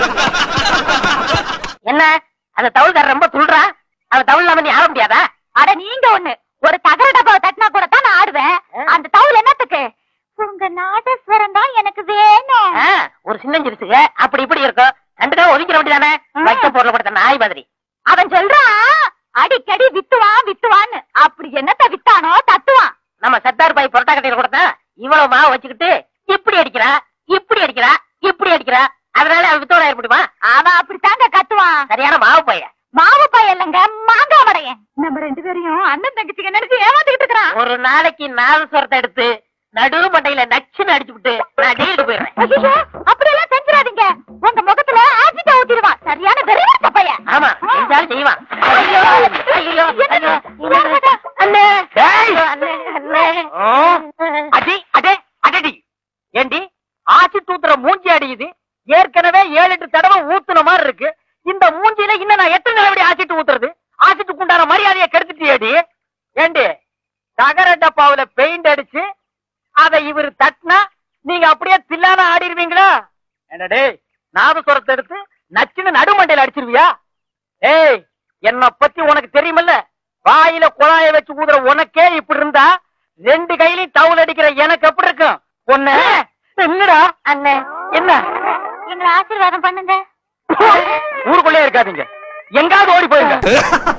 என்ன அந்த தவுள்காரர் ரொம்ப துள்றா அந்த தவுள் இல்லாம நீ ஆட முடியாதா அட நீங்க ஒண்ணு ஒரு தகர டப்பாவை தட்டினா கூட தான் நான் ஆடுவேன் அந்த தவுல் என்னத்துக்கு உங்க நாதஸ்வரம் தான் எனக்கு வேணும் ஆ, ஒரு சின்னஞ்சிரிசுக அப்படி இப்படி இருக்கும் கண்டுக்கா ஒதுக்கிற வேண்டியதானே ஆ. வைக்க பொருள் கொடுத்த நாய் மாதிரி அவன் சொல்றான் அடிக்கடி வித்துவான் வித்துவான்னு அப்படி என்னத்த வித்தானோ தத்துவான் நம்ம சத்தார் பாய் பொரோட்டா கட்டையில கொடுத்தா இவ்வளவு மாவு வச்சுக்கிட்டு இப்படி அடிக்கிறா இப்படி அடிக்கிறா இப்படி அடிக்கிறா அதனால அவன் வித்தோட ஏற்படுமா அவன் அப்படித்தாங்க கத்துவான் சரியான மாவு பையன் மாவு பையன் இல்லைங்க மாங்காய் மடையன் நம்ம ரெண்டு பேரையும் அண்ணன் தங்கச்சிக்கு நினைச்சு ஏமாத்திக்கிட்டு இருக்கிறான் ஒரு நாளைக்கு நாலு சொரத்தை எடுத்து நடு மண்டையில நச்சுன்னு அடிச்சு விட்டு நான் ஜெயிலுக்கு போயிடுறேன் ஐயோ அப்படியெல்லாம் செஞ்சிடாதீங்க உங்க முகத்துல ஆசிட்ட ஊத்திடுவான் சரியான வெறிவட்ட பையன் ஆமா செஞ்சாலும் செய்வான் ஐயோ, ஐயோ, என்னது? ஐயோ, என்னது? அண்ணே டேய்! அண்ணே, அண்ணே. ஆ? அடி அடே அடடி ஏண்டி ஆச்சி தூத்துற மூஞ்சி அடியுது ஏற்கனவே ஏழு எட்டு தடவை ஊத்துன மாதிரி இருக்கு இந்த மூஞ்சில இன்னும் நான் எத்தனை நிலவடி ஆசிட்டு ஊத்துறது ஆசிட்டுக்கு உண்டான மரியாதையை கெடுத்துட்டியேடி ஏண்டி தகர டப்பாவுல பெயிண்ட் அடிச்சு அதை இவர் தட்டினா நீங்க அப்படியே தில்லான ஆடிடுவீங்களா என்னடே நாதஸ்வரத்தை எடுத்து நச்சுன்னு நடுமண்டையில அடிச்சிருவியா ஏய் என்ன பத்தி உனக்கு தெரியுமில்ல வாயில குழாய வச்சு ஊதுற உனக்கே இப்படி இருந்தா ரெண்டு கையிலயும் டவுல் அடிக்கிற எனக்கு எப்படி இருக்கும் பொண்ணு என்னடா அண்ணே என்ன எங்களை ஆசீர்வாதம் பண்ணுங்க ஊருக்குள்ளே இருக்காதீங்க எங்காவது ஓடி போயிருங்க